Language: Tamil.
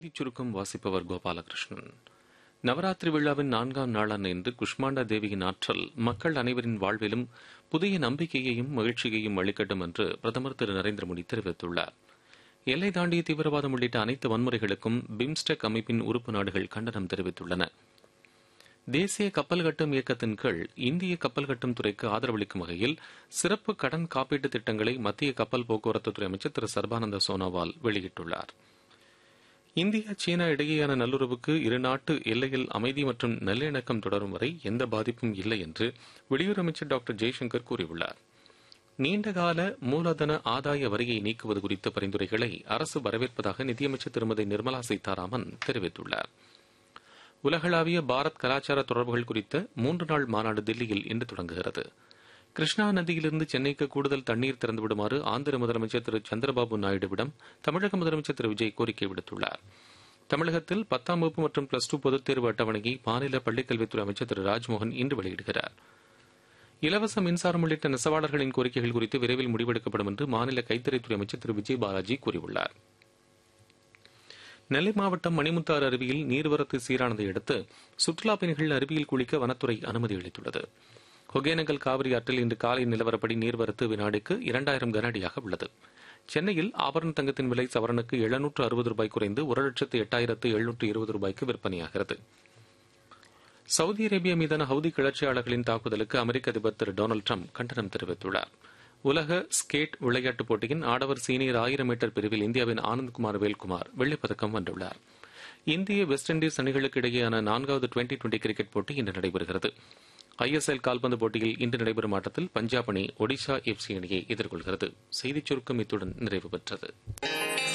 செய்திச் சுருக்கம் வாசிப்பவர் கோபாலகிருஷ்ணன் நவராத்திரி விழாவின் நான்காம் நாளான இன்று குஷ்மாண்டா தேவியின் ஆற்றல் மக்கள் அனைவரின் வாழ்விலும் புதிய நம்பிக்கையையும் மகிழ்ச்சியையும் அளிக்கட்டும் என்று பிரதமர் திரு நரேந்திர மோடி தெரிவித்துள்ளார் எல்லை தாண்டிய தீவிரவாதம் உள்ளிட்ட அனைத்து வன்முறைகளுக்கும் பிம்ஸ்டெக் அமைப்பின் உறுப்பு நாடுகள் கண்டனம் தெரிவித்துள்ளன தேசிய கப்பல் கட்டும் இயக்கத்தின் கீழ் இந்திய கப்பல் கட்டும் துறைக்கு ஆதரவளிக்கும் வகையில் சிறப்பு கடன் காப்பீட்டு திட்டங்களை மத்திய கப்பல் போக்குவரத்துத்துறை அமைச்சர் திரு சர்பானந்த சோனோவால் வெளியிட்டுள்ளார் இந்தியா சீனா இடையேயான நல்லுறவுக்கு இருநாட்டு எல்லையில் அமைதி மற்றும் நல்லிணக்கம் தொடரும் வரை எந்த பாதிப்பும் இல்லை என்று வெளியுறவு அமைச்சர் டாக்டர் ஜெய்சங்கர் கூறியுள்ளார் நீண்டகால மூலதன ஆதாய வரியை நீக்குவது குறித்த பரிந்துரைகளை அரசு வரவேற்பதாக நிதியமைச்சர் திருமதி நிர்மலா சீதாராமன் தெரிவித்துள்ளார் உலகளாவிய பாரத் கலாச்சார தொடர்புகள் குறித்த மூன்று நாள் மாநாடு தில்லியில் இன்று தொடங்குகிறது கிருஷ்ணா நதியிலிருந்து சென்னைக்கு கூடுதல் தண்ணீர் திறந்துவிடுமாறு ஆந்திர முதலமைச்சர் திரு சந்திரபாபு நாயுடுவிடம் தமிழக முதலமைச்சர் திரு விஜய் கோரிக்கை விடுத்துள்ளார் தமிழகத்தில் பத்தாம் வகுப்பு மற்றும் பிளஸ் டூ பொதுத் தேர்வு அட்டவணையை மாநில பள்ளிக்கல்வித்துறை அமைச்சர் திரு ராஜ்மோகன் இன்று வெளியிடுகிறார் இலவச மின்சாரம் உள்ளிட்ட நெசவாளர்களின் கோரிக்கைகள் குறித்து விரைவில் முடிவெடுக்கப்படும் என்று மாநில கைத்தறித்துறை அமைச்சர் திரு விஜய் பாலாஜி கூறியுள்ளார் நெல்லை மாவட்டம் மணிமுத்தாறு அருவியில் நீர்வரத்து சீரானதை அடுத்து சுற்றுலாப் பயணிகள் அருவியில் குளிக்க வனத்துறை அனுமதி அளித்துள்ளது ஒகேனக்கல் காவிரி ஆற்றில் இன்று காலை நிலவரப்படி நீர்வரத்து வினாடிக்கு இரண்டாயிரம் கனஅடியாக உள்ளது சென்னையில் ஆபரண தங்கத்தின் விலை சவரனுக்கு எழுநூற்று அறுபது ரூபாய் குறைந்து ஒரு லட்சத்து எட்டாயிரத்து எழுநூற்று இருபது ரூபாய்க்கு விற்பனையாகிறது சவுதி அரேபியா மீதான ஹவுதி கிளர்ச்சியாளர்களின் தாக்குதலுக்கு அமெரிக்க அதிபர் திரு டொனால்டு ட்ரம்ப் கண்டனம் தெரிவித்துள்ளார் உலக ஸ்கேட் விளையாட்டுப் போட்டியின் ஆடவர் சீனியர் ஆயிரம் மீட்டர் பிரிவில் இந்தியாவின் ஆனந்த்குமார் வேல்குமார் வெள்ளிப்பதக்கம் வென்றுள்ளார் இந்திய வெஸ்ட் இண்டீஸ் அணிகளுக்கு இடையேயான நான்காவது டுவெண்டி டுவெண்டி கிரிக்கெட் போட்டி இன்று நடைபெறுகிறது ஐஎஸ்எல் கால்பந்து போட்டியில் இன்று நடைபெறும் ஆட்டத்தில் பஞ்சாப் அணி ஒடிஷா எஃப்சி அணியை எதிர்கொள்கிறது செய்திச் சுருக்கம் இத்துடன் நிறைவு பெற்றது